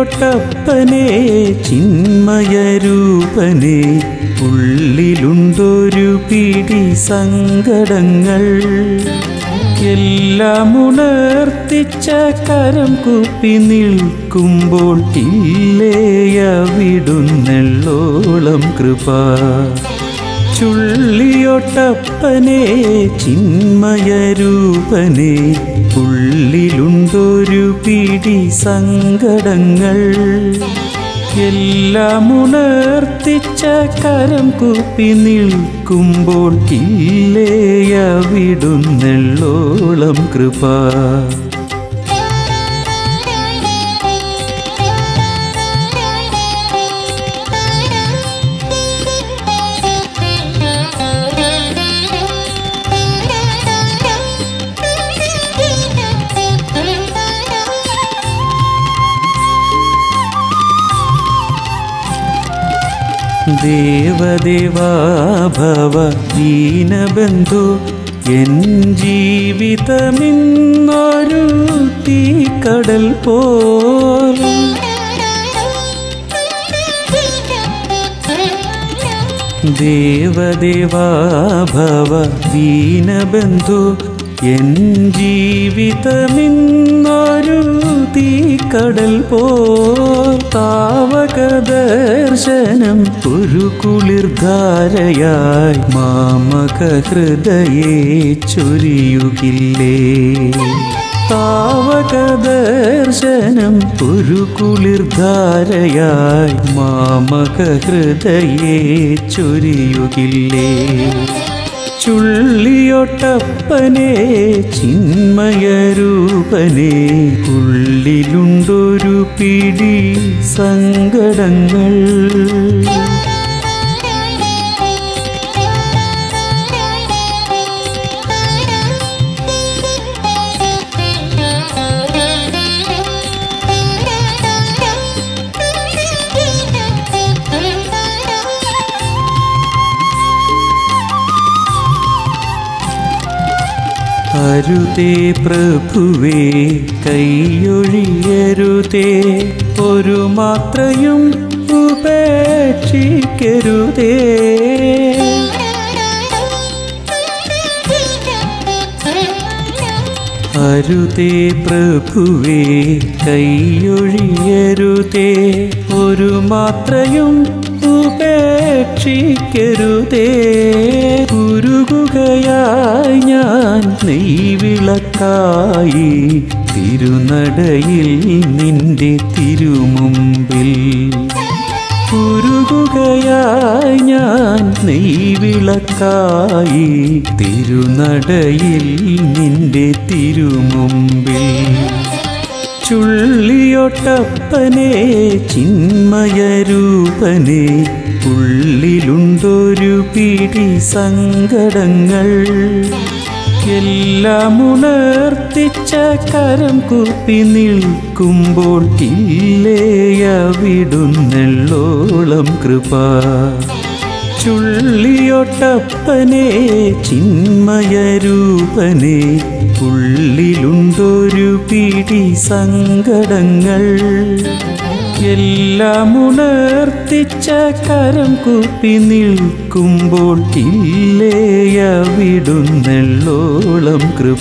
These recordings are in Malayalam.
ചുള്ളിയൊട്ടപ്പനെ ചിന്മയരൂപനെ ഉള്ളിലുണ്ടൊരു പിടി സങ്കടങ്ങൾ എല്ലാം ഉണർത്തിച്ച കരം കുപ്പി നിൽക്കുമ്പോൾ ഇല്ലേയവിടുന്നെള്ളോളം കൃപ ചുള്ളിയൊട്ടപ്പനെ ചിന്മയരൂപനെ ഉള്ളിലുണ്ടൊരു പിടി സങ്കടങ്ങൾ എല്ലാം ഉണർത്തിച്ച കരം കുപ്പി നിൽക്കുമ്പോൾ ഇല്ലേയവിടുന്നെള്ളോളം കൃപ ദേവദേവാ ഭവ ദീനബന്ധു എൻ ജീവിതമിന്നൊരു തീക്കടൽ പോൽ ദേവദേവാ ഭവ ദീനബന്ധു എൻ ജീവിതമിന്നൊരു തീക്കടൽ പോ താവക ദർശനം ഒരു കുളിർധാരയായി മാമക ഹൃദയേ ചൊരിയുകില്ലേ താവക ദർശനം ഒരു കുളിർധാരയായി മാമക ഹൃദയേ ചൊരിയുകില്ലേ ചുള്ളിയൊട്ടപ്പനെ ചിന്മയരൂപനെ ഉള്ളിലുണ്ടൊരു പിടി സങ്കടങ്ങൾ അരുതേ പ്രഭുവേ കൈയൊഴിയരുതേ ഒരു മാത്രയും ഉപേക്ഷിക്കരുതേ അരുതേ പ്രഭുവേ കൈയൊഴിയരുതേ ഒരു മാത്രയും ഉപേക്ഷിക്കരുതേ ഉരുകുകയായി ഞാൻ നെയ്വിളക്കായി തിരുനടയിൽ നിന്റെ തിരുമുമ്പിൽ ഉരുകുകയായി ഞാൻ നെയ്വിളക്കായി തിരുനടയിൽ നിന്റെ തിരുമുമ്പിൽ ചുള്ളിയൊട്ടപ്പനെ ചിന്മയരൂപനെ ഉള്ളിലുണ്ടൊരു പിടി സങ്കടങ്ങൾ എല്ലാം ഉണർത്തിച്ച കരം കുപ്പി നിൽക്കുമ്പോൾ ഇല്ലേയവിടുന്നെള്ളോളം കൃപ ചുള്ളിയൊട്ടപ്പനെ ചിന്മയരൂപനെ ഉള്ളിലുണ്ടൊരു പിടി സങ്കടങ്ങൾ എല്ലാം ഉണർത്തിച്ച കരം കുപ്പി നിൽക്കുമ്പോൾ ഇല്ലേയവിടുന്നെള്ളോളം കൃപ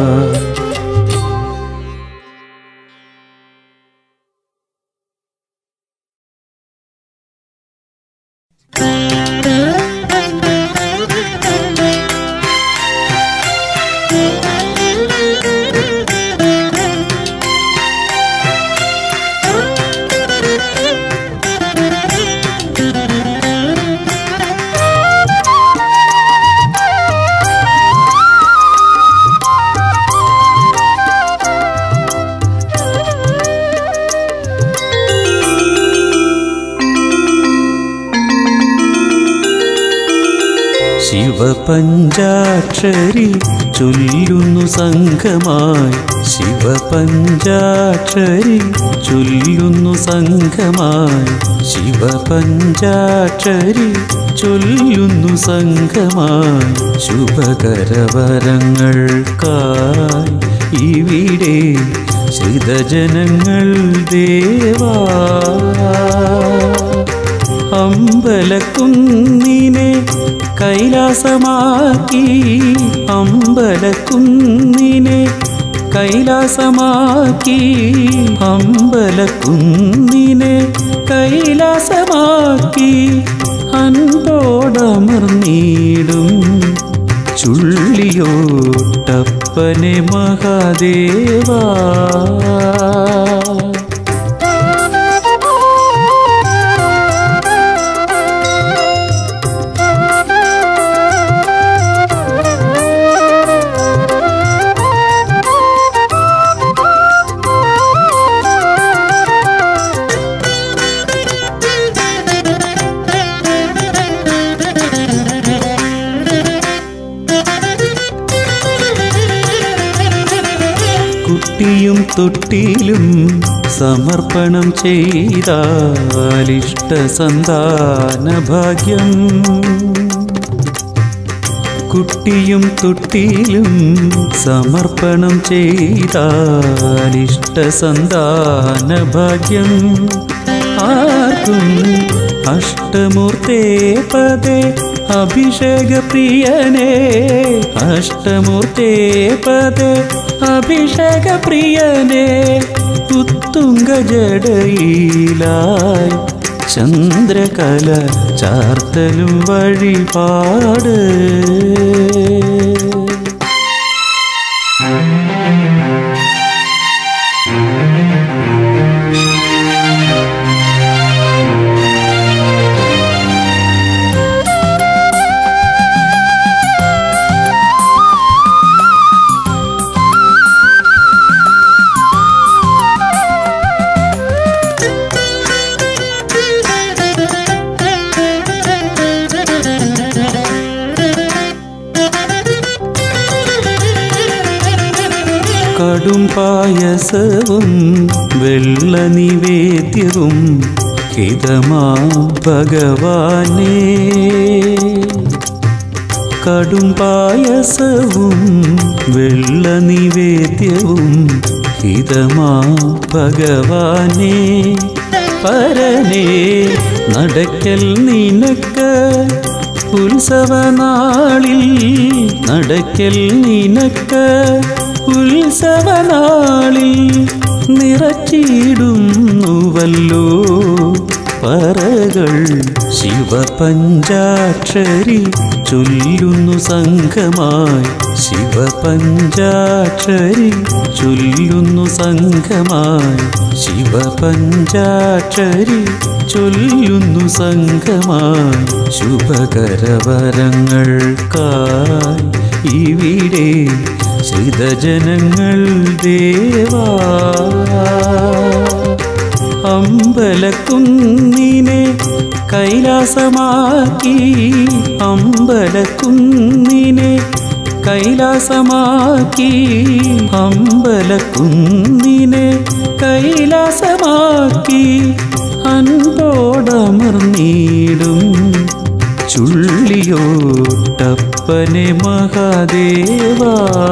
ശിവപഞ്ചാക്ഷരി ചൊല്ലുന്നു സംഘമായി ശിവപഞ്ചാക്ഷരി ചൊല്ലുന്നു സംഘമായി ശിവപഞ്ചാക്ഷരി ചൊല്ലുന്നു സംഘമായി ശുഭകരവരങ്ങൾക്കായി ഇവിടെ ശ്രിതജനങ്ങൾ ദേവാ അമ്പലക്കുന്നിനെ കൈലാസമാക്കി അമ്പലക്കുന്നിനെ കൈലാസമാക്കി അമ്പലക്കുന്നിനെ കൈലാസമാക്കി അൻപോടമർന്നീടും ചുള്ളിയോട്ടപ്പനെ മഹാദേവാ കുട്ടിയും തൊട്ടിലും സമർപ്പണം ചെയ്താലിഷ്ട സന്താന ഭാഗ്യം കുട്ടിയും തൊട്ടിലും സമർപ്പണം ചെയ്താലിഷ്ട സന്താന ഭാഗ്യം ആർക്കും അഷ്ടമൂർത്തേ പദേ അഭിഷേക പ്രിയനേ അഷ്ടമൂർത്തേ പദേ അഭിഷേക പ്രിയനേ ഉത്തുംഗ ജടയിലായി ചന്ദ്രകല ചാർത്തലും വഴിപാട് കടും പായസവും വെള്ള നിവേദ്യവും ഹിതമാ ഭഗവാനേ കടും പായസവും വെള്ള നിവേദ്യവും ഹിതമാ ഭഗവാനേ പരനേ നടക്കൽ നിനക്ക് ഉത്സവനാളിൽ നടക്കൽ നിനക്ക് ഉത്സവനാളിൽ നിറച്ചിടുന്നുവല്ലോ പറകൾ ശിവപഞ്ചാക്ഷരി ചൊല്ലുന്നു സംഘമായി ശിവപഞ്ചാക്ഷരി ചൊല്ലുന്നു സംഘമായി ശിവപഞ്ചാക്ഷരി ചൊല്ലുന്നു സംഘമായി ശുഭകരവരങ്ങൾക്കായി ഇവിടെ ശ്രിതജനങ്ങൾ ദേവാ അമ്പലക്കുന്നിനെ കൈലാസമാക്കി അമ്പലക്കുന്നിനെ കൈലാസമാക്കി അമ്പലക്കുന്നിനെ കൈലാസമാക്കി അൻപോടമർന്നീടും ചുള്ളിയോട്ടപ്പനെ മഹാദേവാ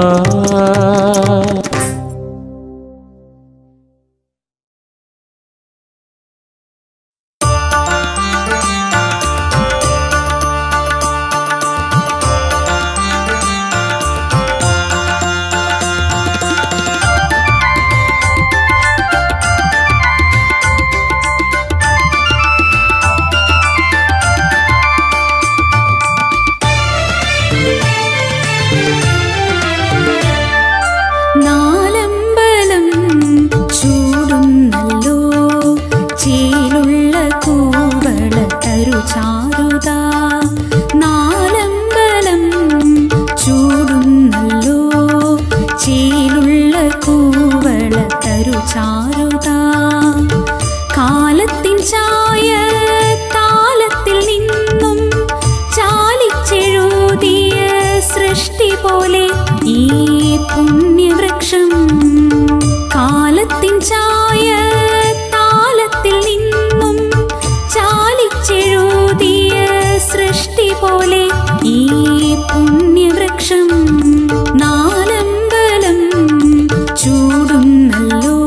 നാലമ്പലം ചൂടുന്നല്ലോ ചേലുള്ള കൂവള തരുചാരുത നാലമ്പലം ചൂടുന്നല്ലോ ചേലുള്ള കൂവള തരുചാരുത കാലത്തിൻ ചായ താലത്തിൽ നിന്നും ചാലിച്ചെഴുതിയ സൃഷ്ടി പോലെ ഈ പുണ്യവൃക്ഷം കാലത്തിൻ ചായ താലത്തിൽ നിന്നും ചാലിച്ചെഴുതിയ സൃഷ്ടി പോലെ ഈ പുണ്യവൃക്ഷം നാലമ്പലം ചൂടുന്നല്ലോ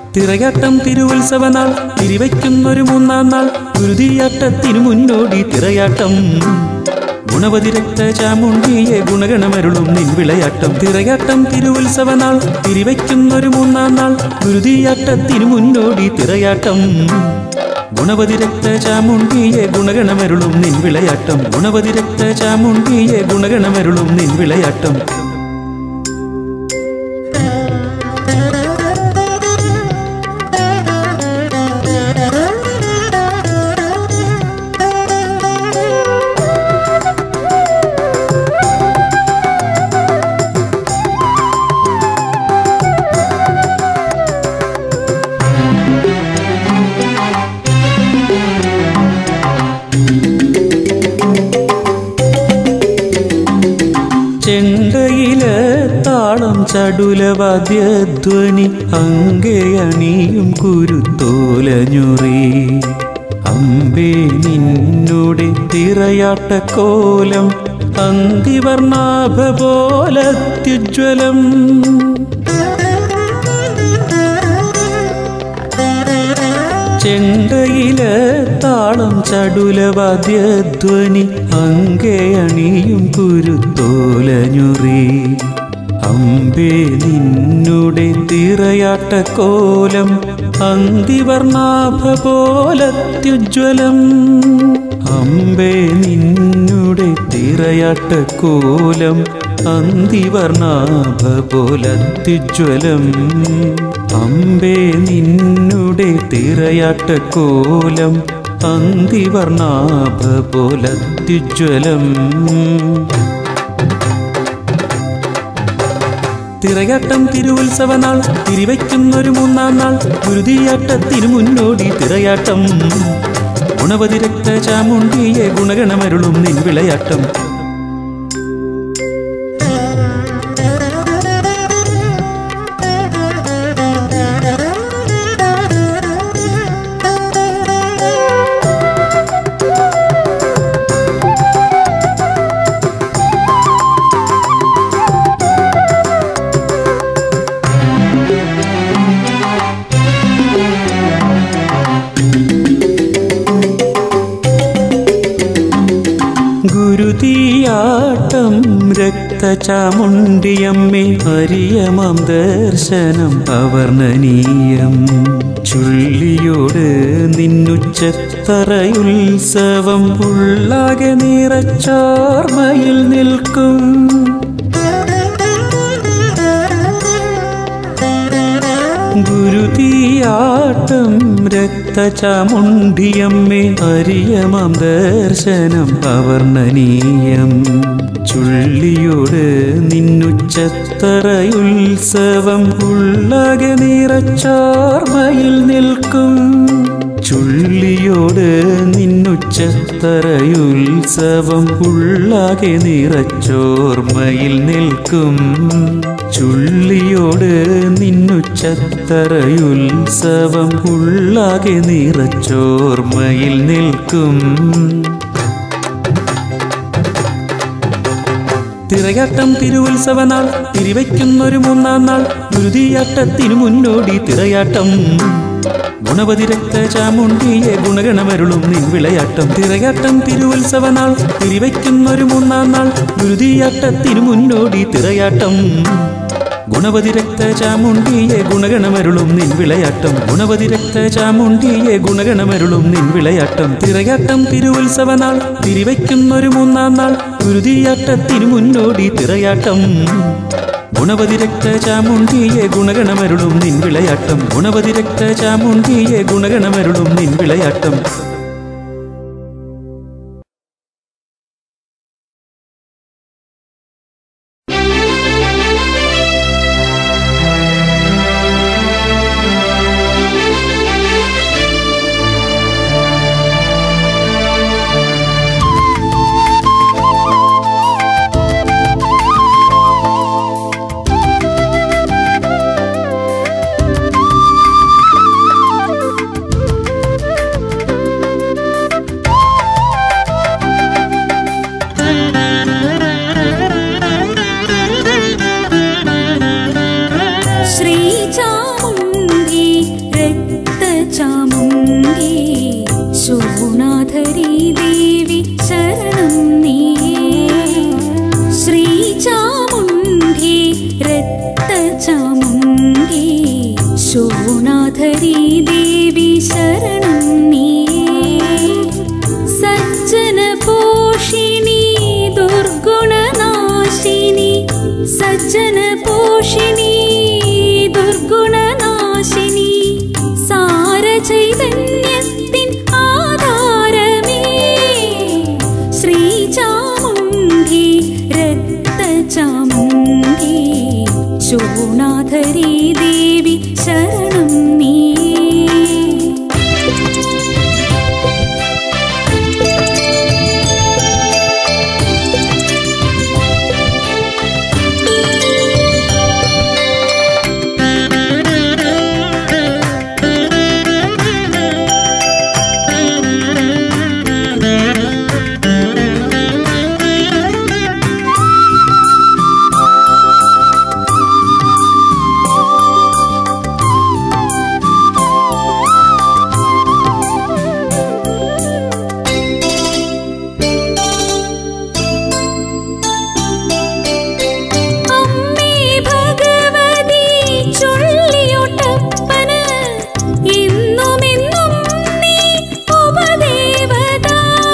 തിറയാട്ടം തിരുവുത്സവ നാൾ തിരിവയ്ക്കുന്നൊരു മൂന്നാം നാൾ ഗുരുതിയാട്ടത്തിനു മുന്നോടി തിറയാട്ടം ഗുണവതി രക്ത ചാമുണ്ടിയെ ഗുണഗണമരുളും നിൻ വിളയാട്ടം തിറയാട്ടം തിരുവുത്സവ നാൾ തിരിവയ്ക്കുന്നൊരു മൂന്നാം നാൾ ഗുരുതിയാട്ടത്തിനു മുന്നോടി തിറയാട്ടം ഗുണവതി രക്ത ചാമുണ്ടിയെ ഗുണഗണമരുളും നിൻ വിളയാട്ടം ഗുണവതി രക്ത ചാമുണ്ടിയെ ഗുണഗണമരുളും നിൻ വിളയാട്ടം ചെണ്ടയില് താളം ചടുലവാദ്യധ്വനി അങ്കയണിയും കുരുത്തോലഞ്ഞുറി അമ്പേ നിന്നുടെ തിറയാട്ടക്കോലം അന്തിവർണാഭ പോലത്യുജ്വലം ചെണ്ടയില് താളം ചടുലവാദ്യധ്വനി അങ്കയണിയും കുരുത്തോലഞ്ഞുറി അമ്പേ നിന്നുടെ തിറയാട്ടക്കോലം അന്തിവർണാഭ പോലത്യുജ്വലം അമ്പേ നിന്നുടെ തിറയാട്ടക്കോലം അന്തിവർണാഭ പോലത്യുജ്വലം അമ്പേ നിന്നുടെ തിറയാട്ടക്കോലം അന്തിവർണാഭ പോലത്യുജ്വലം തിറയാട്ടം തിരുവുത്സവ നാൾ തിരിവയ്ക്കുന്നൊരു മൂന്നാം നാൾ ഗുരുതിയാട്ടത്തിനു മുന്നോടി തിറയാട്ടം ഗുണവതി രക്ത ചാമുണ്ടിയെ ഗുണഗണമരുളും നിൻ വിളയാട്ടം ഗുരുതിയാട്ടം രക്തചാമുണ്ടിയമ്മേ ഹരിയമാം ദർശനം അവർണനീയം ചുള്ളിയോട് നിന്നുച്ചത്തറയുത്സവം ഉള്ളാകെ നിറച്ചാർമയിൽ നിൽക്കും ഗുരുതിയാട്ടം രക്തചാമുണ്ടിയമ്മേ ഹരിയമാം ദർശനം അവർണനീയം ചുള്ളിയോട് നിന്നുച്ചത്തറയുത്സവം ഉള്ളാകെ നിറച്ചാർമയിൽ നിൽക്കും ചുള്ളിയോട് നിന്നുച്ചത്തറയുത്സവം ഉള്ളാകെ നിറച്ചോർമയിൽ നിൽക്കും ചുള്ളിയോട് നിന്നുച്ചത്തറയുത്സവം ഉള്ളാകെ നിറച്ചോർമയിൽ നിൽക്കും തിറയാട്ടം തിരുവുത്സവ നാൾ തിരിവയ്ക്കുന്നൊരു മൂന്നാം നാൾ ഗുരുതിയാട്ടത്തിനു മുന്നോടി തിറയാട്ടം ഗുണവതി രക്ത ചാമുണ്ടിയെ ഗുണഗണമരുളും നിൻ വിളയാട്ടം തിറയാട്ടം തിരുവുത്സവ നാൾ തിരിവയ്ക്കുന്നൊരു മൂന്നാം നാൾ ഗുരുതിയാട്ടത്തിനു മുന്നോടി തിറയാട്ടം ഗുണവതി രക്ത ചാമുണ്ടിയെ ഗുണഗണമരുളും നിൻ വിളയാട്ടം ഗുണവതി രക്ത ചാമുണ്ടിയെ ഗുണഗണമരുളും നിൻ വിളയാട്ടം തിറയാട്ടം തിരുവുത്സവ നാൾ തിരിവയ്ക്കുന്നൊരു മൂന്നാം നാൾ ഗുരുതിയാട്ടത്തിനു മുന്നോടി തിറയാട്ടം ഗുണവതി രക്ത ചാമുണ്ടിയെ ഗുണഗണമരുളും നിൻ വിളയാട്ടം ഗുണവതി രക്ത ചാമുണ്ടിയെ ഗുണഗണമരുളും നിൻ വിളയാട്ടം ും ശോണാധരി ദേവി ശരണം നീ സജ്ജന പോഷിണി ദുർഗുണനാശിനി സജ്ജന പോഷിണി ദുർഗുണനാശിനി സാര ചൈതന്യത്തിൻ ആധാരമേ ശ്രീചാമുണ്ഡി രക്തചാമുണ്ഡി ശോണാധരി ദേവി ശരണം നീ അമ്മേ ഭഗവതി ചൊല്ലിയൊട്ടപ്പന് എന്നുമെന്നും നീ ഉപദേവത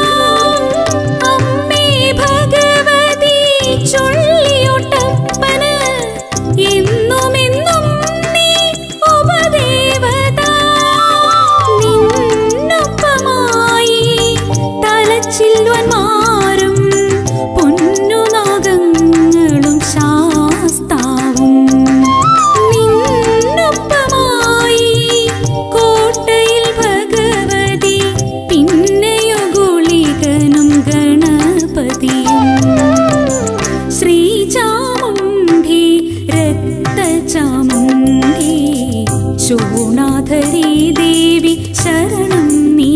അമ്മേ ഭഗവതി ചൊല്ലിയൊട്ടപ്പന് എന്നുമെന്നും നീ ഉപദേവത നിന്നൊപ്പമായി തലച്ചില്ലുവന്മാരും പൊന്നുനാഗങ്ങളും ശാസ്താവും നിന്നൊപ്പമായി കോട്ടയിൽ ഭഗവതി പിന്നെയോ ഗുളികനും ഗണപതിയും ശ്രീചാമുണ്ഡി രക്തചാമുണ്ഡി ശോണാധരി ദേവി ശരണം നീ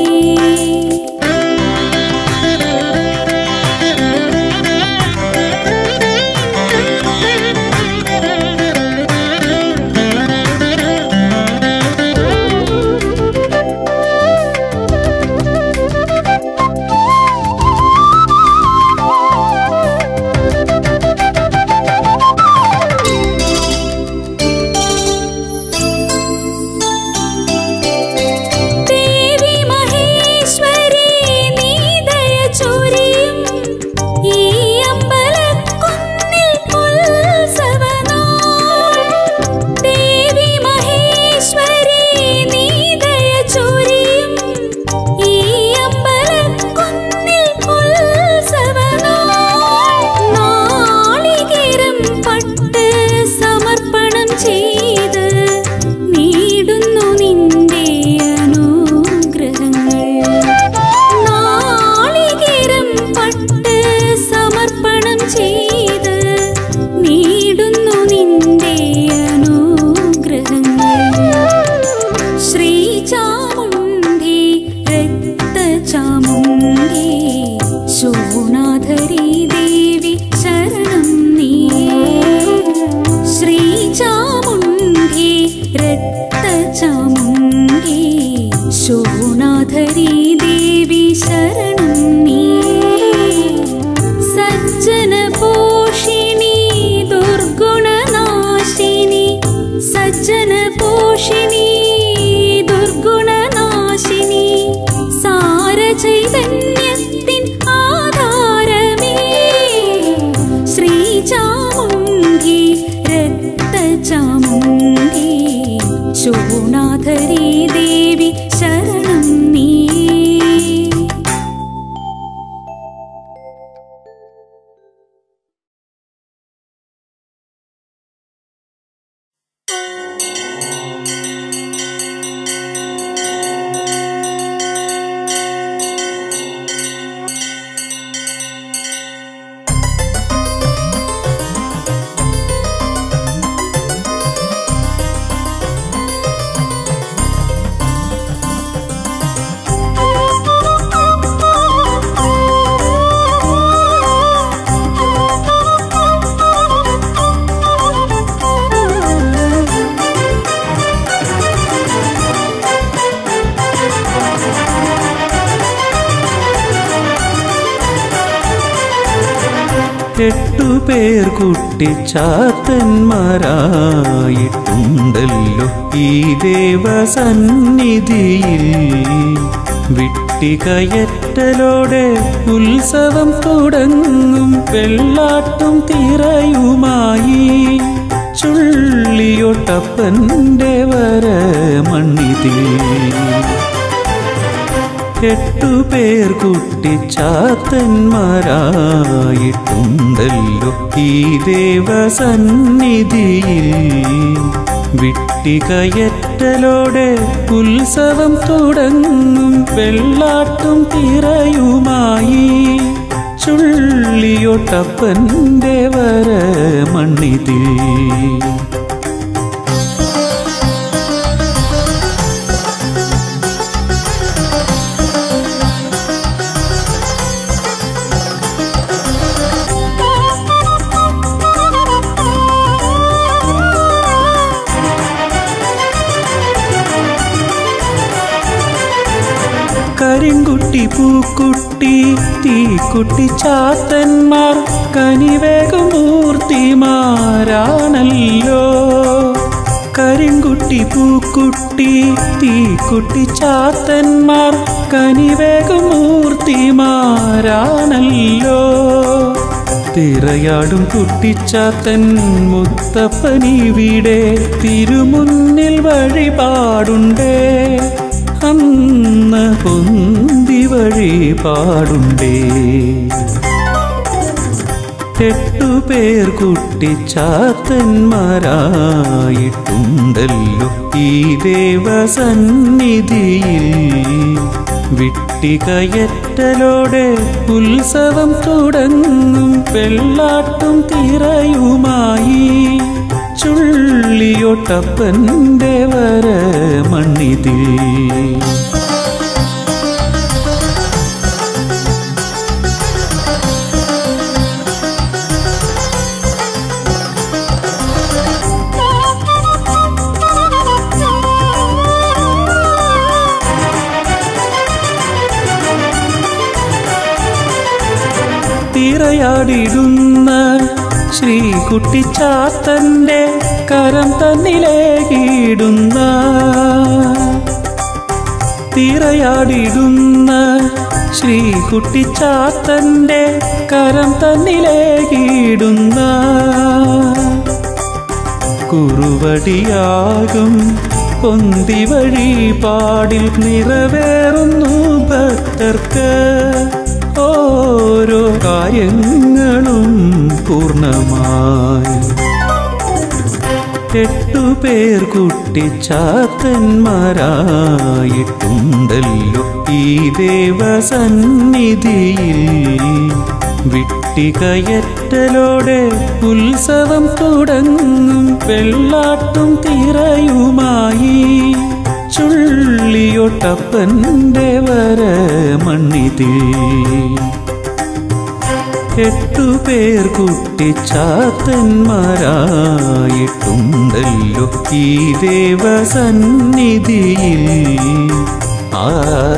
ദേവി മഹേശ്വരി നീ ദയ ചൊരിയും ഈ അമ്പലക്കുന്നിൽ ഉത്സവനാൾ ദേവി മഹേശ്വരി നീ ദയ ചൊരിയും ഈ അമ്പലക്കുന്നിൽ ഉത്സവനാൾ നാളികേരം പട്ട് സമർപ്പണം ചെയ്ത് നീടുന്നു നിന്റെ അനുഗ്രഹങ്ങൾ നാളികേരം പട്ട് സമർപ്പണം ചെയ്ത് നീടുന്നു നിന്റെ അനുഗ്രഹങ്ങൾ ശ്രീചാമുണ്ഡി രക്തചാമുണ്ഡി ശോണാധരി ദേവി ശരണം നീ ശ്രീചാമുണ്ഡി രക്തചാമുണ്ഡി ശോണാധരി ദേവി ശരണം നീ സജ്ജന പോഷിണി ദുർഗുണനാശിനി സജ്ജന പോഷിണി ദുർഗുണനാശിനി സാര ചൈതന്യത്തിൻ ആധാരമേ ശ്രീചാമുണ്ഡി രക്തചാമുണ്ഡി ശോണാധരി ദേവി ശരണം നീ ും എട്ടുപേർ കുട്ടിച്ചാത്തന്മാരായിട്ടുണ്ടല്ലോ ഈ ദേവസന്നിധിയിൽ വിട്ടികയറ്റലോടെ ഉത്സവം തുടങ്ങും വെള്ളാട്ടും തിറയുമായി ചുള്ളിയൊട്ടപ്പൻ്റെ വര മണ്ണിതിൽ എട്ടുപേർ കുട്ടിച്ചാത്തന്മാരായിട്ടുണ്ടല്ലോ ഈ ദേവസന്നിധിയിൽ വിട്ടികയറ്റലോടെ ഉത്സവം തുടങ്ങും വെള്ളാട്ടും തിറയുമായി ചുള്ളിയൊട്ടപ്പൻ്റെ വര മണ്ണിതിൽ കരിങ്കുട്ടി പൂക്കുട്ടി തീക്കുട്ടി ചാത്തന്മാർ കനിവേഗമൂർത്തിമാരാണല്ലോ കരിങ്കുട്ടി പൂക്കുട്ടി തീക്കുട്ടി ചാത്തന്മാർ കനിവേഗമൂർത്തിമാരാണല്ലോ തിറയാടും കുട്ടിച്ചാത്തൻ മുത്തപ്പനിവിടെ തിരുമുന്നിൽ വഴിപാടുണ്ടേ അന്ന് പൊന്തി വഴിപാടുണ്ടേ എട്ടുപേർ കുട്ടിച്ചാത്തന്മാരായിട്ടുണ്ടല്ലോ ഈ ദേവസന്നിധിയിൽ വിട്ടികയറ്റലോടെ ഉത്സവം തുടങ്ങും വെള്ളാട്ടും തിറയുമായി ചുള്ളിയൊട്ടപ്പൻ്റെ വര മണ്ണിതിൽ തിറയാടിടുന്ന ശ്രീകുട്ടിച്ചാത്തന്റെ കരം തന്നിലേകിടുന്ന തിറയാടിടുന്ന ശ്രീകുട്ടിച്ചാത്തന്റെ കരം തന്നിലേകിടുന്ന കുറുവടിയാകും പൊന്തി വഴിപാടിൽ നിറവേറുന്നു ഭക്തർക്ക് ഓരോ കാര്യങ്ങളും പൂർണ്ണമായി എട്ടുപേർ കുട്ടിച്ചാത്തന്മാരായിട്ടുണ്ടല്ലോ ഈ ദേവസന്നിധിയിൽ വിട്ടികയറ്റലോടെ ഉത്സവം തുടങ്ങും വെള്ളാട്ടും തിറയുമായി ചുള്ളിയൊട്ടപ്പൻ്റെ വര മണ്ണിതിൽ എട്ടുപേർ കുട്ടിച്ചാത്തന്മാരായിട്ടുണ്ടല്ലോ ഈ ദേവസന്നിധിയിൽ ആ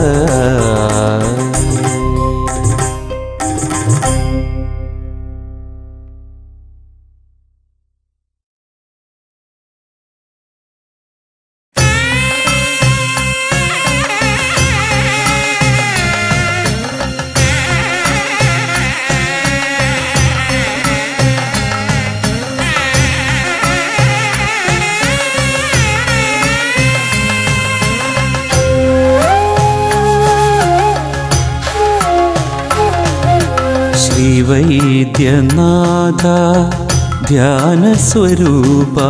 ശ്രീവൈദ്യനാഥ ധ്യാനസ്വരൂപ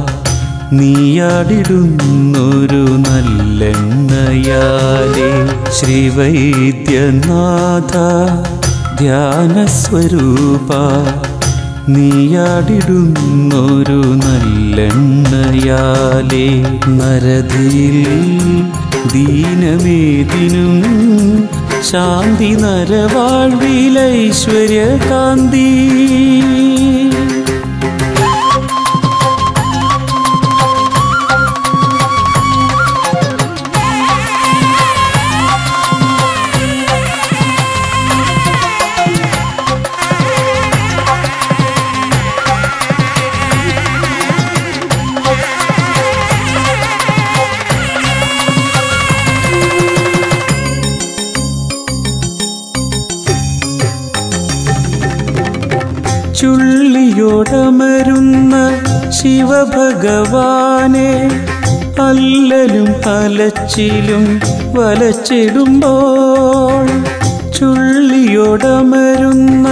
നീയാടിടുന്നൊരു നല്ലെണ്ണയാലേ ശ്രീവൈദ്യനാഥ ധ്യാനസ്വരൂപ നീയാടിടുന്നൊരു നല്ലെണ്ണയാലേ നരതിയിൽ ദീനമേതിനും ശാന്തി നരവാഴ്വിലൈശ്വര്യകാന്തി ശ്രീവൈദ്യനാഥധ്യാനസ്വരൂപശ്രീകോവിലമരുന്ന ശിവഭഗവാനെ അല്ലലും അലച്ചിലും വലച്ചിടുമ്പോൾ ചുള്ളിയോടമരുന്ന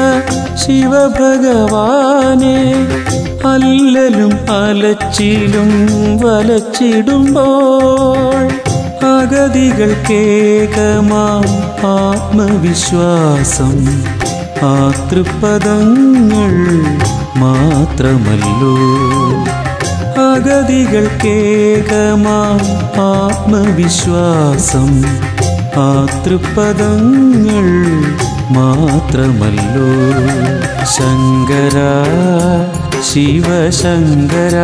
ശിവഭഗവാനെ അല്ലലും അലച്ചിലും വലച്ചിടുമ്പോൾ അഗതികൾക്കേകമാം ആത്മവിശ്വാസം ആതൃപദങ്ങൾ മാത്രമല്ലോ അഗതികൾക്കേകമാം ആത്മവിശ്വാസം ആതൃപദങ്ങൾ മാത്രമല്ലോ ശങ്കര ശിവശങ്കര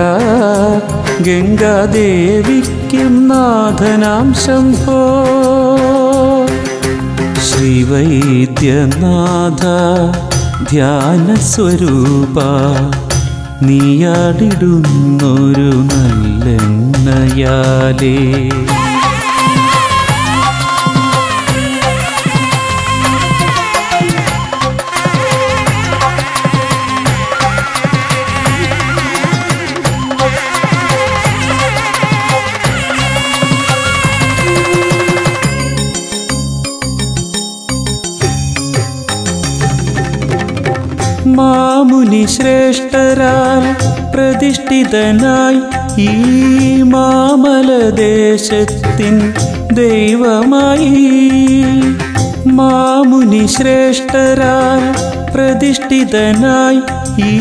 ഗംഗാദേവിക്കും നാഥനാം ശംഭോ ശ്രീവൈദ്യനാഥ ധ്യാനസ്വരൂപ നീയാടിടുന്നൊരു നല്ലെണ്ണയാലേ മാമുനി ശ്രേഷ്ഠരാൽ പ്രതിഷ്ഠിതനായി ഈ മാമലദേശത്തിൻ ദൈവമായി മാമുനി ശ്രേഷ്ഠരാൽ പ്രതിഷ്ഠിതനായി ഈ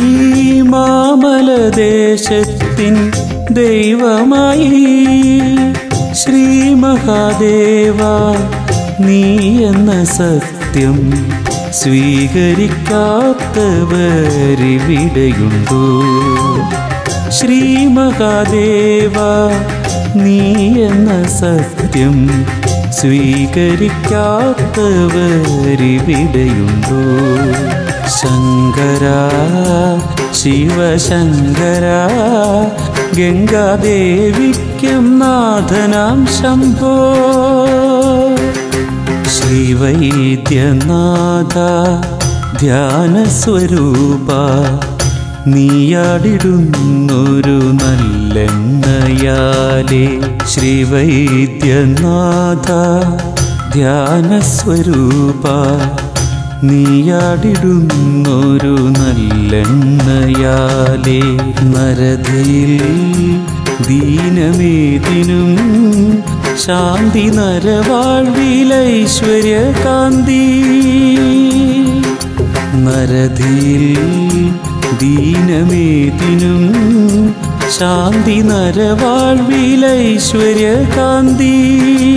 മാമലദേശത്തിൻ ദൈവമായി ശ്രീ മഹാദേവ നീ എന്ന സത്യം സ്വീകരിക്കാത്തവരിവിടെയുണ്ടോ ശ്രീ മഹാദേവ നീ എന്ന സത്യം സ്വീകരിക്കാത്തവരിവിടെയുണ്ടോ ശങ്കര ശിവശങ്കര ഗംഗാദേവിക്കും നാഥനാം ശംഭോ ശ്രീവൈദ്യനാഥ ധ്യാനസ്വരൂപ നീയാടിടുന്നൊരു നല്ലെണ്ണയാലേ ശ്രീവൈദ്യനാഥ ധ്യാനസ്വരൂപ നീയാടിടുന്നൊരു നല്ലെണ്ണയാലേ നരതയിൽ ദീനമേതിനും ശാന്തി നരവാഴ്വിലൈശ്വര്യകാന്തി നരതിയിൽ ദീനമേതിനും ശാന്തി നരവാഴ്വിലൈശ്വര്യകാന്തി